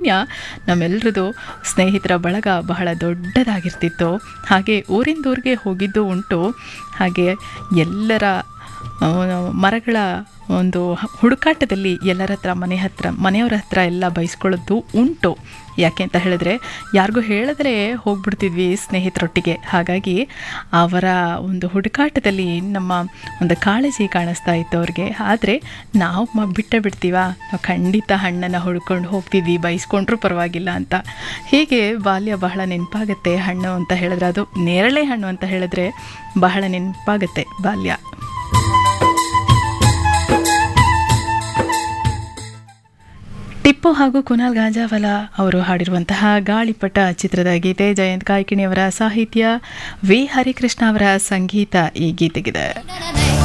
ಅನ್ಯೋನ್ಯ ನಮ್ಮೆಲ್ಲರದು ಸ್ನೇಹಿತರ ಬಳಗ ಬಹಳ ದೊಡ್ಡದಾಗಿರ್ತಿತ್ತು ಹಾಗೆ ಊರಿಂದೂರಿಗೆ ಹೋಗಿದ್ದು ಉಂಟು ಹಾಗೆ ಎಲ್ಲರ ಆ, ಮರಗಳ ಒಂದು ಹುಡುಕಾಟದಲ್ಲಿ ಎಲ್ಲರ ಹತ್ರ ಮನೆ ಹತ್ರ ಮನೆಯವರ ಹತ್ರ ಎಲ್ಲ ಬಯಸ್ಕೊಳ್ಳೋದು ಉಂಟು ಯಾಕೆ ಅಂತ ಹೇಳಿದ್ರೆ ಯಾರಿಗೂ ಹೇಳಿದ್ರೆ ಹೋಗ್ಬಿಡ್ತಿದ್ವಿ ಸ್ನೇಹಿತರೊಟ್ಟಿಗೆ ಹಾಗಾಗಿ ಅವರ ಒಂದು ಹುಡುಕಾಟದಲ್ಲಿ ನಮ್ಮ ಒಂದು ಕಾಳಜಿ ಕಾಣಿಸ್ತಾ ಇತ್ತು ಅವ್ರಿಗೆ ಆದರೆ ನಾವು ಮ ಬಿಟ್ಟೇ ಬಿಡ್ತೀವ ನಾವು ಖಂಡಿತ ಹಣ್ಣನ್ನು ಹುಡ್ಕೊಂಡು ಹೋಗ್ತಿದ್ವಿ ಬಯಸ್ಕೊಂಡ್ರೂ ಪರವಾಗಿಲ್ಲ ಅಂತ ಹೀಗೆ ಬಾಲ್ಯ ಬಹಳ ನೆನಪಾಗುತ್ತೆ ಹಣ್ಣು ಅಂತ ಹೇಳಿದ್ರೆ ಅದು ನೇರಳೆ ಹಣ್ಣು ಅಂತ ಹೇಳಿದ್ರೆ ಬಹಳ ನೆನಪಾಗುತ್ತೆ ಬಾಲ್ಯ ಟಿಪ್ಪು ಹಾಗೂ ಕುನಾಲ್ ಗಾಂಜಾವಲ ಅವರು ಹಾಡಿರುವಂತಹ ಗಾಳಿಪಟ ಚಿತ್ರದ ಗೀತೆ ಜಯಂತ್ ಕಾಯ್ಕಿಣಿಯವರ ಸಾಹಿತ್ಯ ವಿ ಹರಿಕೃಷ್ಣ ಅವರ ಸಂಗೀತ ಈ ಗೀತೆಗಿದೆ Na na na